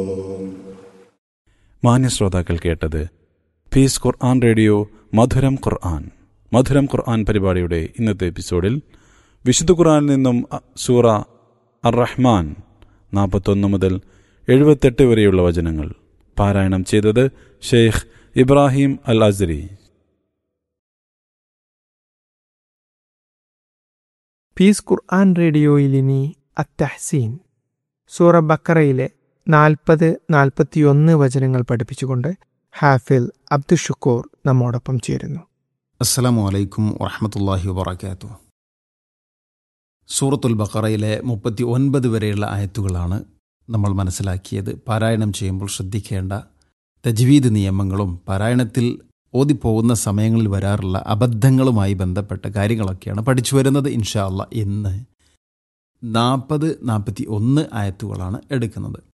മാന്യ ശ്രോതാക്കൾ കേട്ടത് പീസ് ഖുർആൻ റേഡിയോ മധുരം ഖുർആൻ മധുരം ഖുർആൻ പരിപാടിയുടെ ഇന്നത്തെ എപ്പിസോഡിൽ വിശുദ്ധ ഖുർആനിൽ നിന്നും അ- സൂറ അർ റഹ്മാൻ നാൽപ്പത്തൊന്ന് മുതൽ എഴുപത്തെട്ട് വരെയുള്ള വചനങ്ങൾ പാരായണം ചെയ്തത് Sheikh Ibrahim Al Azari Peace Quran റേഡിയോയിൽ ഇനി അത്തഹ്സീൻ സൂറ ബക്കറയിലെ നാൽപ്പത് നാൽപ്പത്തിയൊന്ന് വചനങ്ങൾ പഠിപ്പിച്ചുകൊണ്ട് ഹാഫിൽ അബ്ദുഷുക്കൂർ നമ്മോടൊപ്പം ചേരുന്നു അസ്സലാമു അലൈക്കും വറഹമത്തല്ലാഹി വബർക്കാത്തു സൂറത്തുൽ ബഖറയിലെ മുപ്പത്തി ഒൻപത് വരെയുള്ള ആയത്തുകളാണ് നമ്മൾ മനസ്സിലാക്കിയത് പാരായണം ചെയ്യുമ്പോൾ ശ്രദ്ധിക്കേണ്ട തജ്വീദ് നിയമങ്ങളും പാരായണത്തിൽ ഓതിപ്പോകുന്ന സമയങ്ങളിൽ വരാറുള്ള അബദ്ധങ്ങളുമായി ബന്ധപ്പെട്ട കാര്യങ്ങളൊക്കെയാണ് പഠിച്ചു വരുന്നത് ഇൻഷാ അല്ല ഇന്ന് നാൽപ്പത് നാൽപ്പത്തി ഒന്ന് ആയത്തുകളാണ് എടുക്കുന്നത്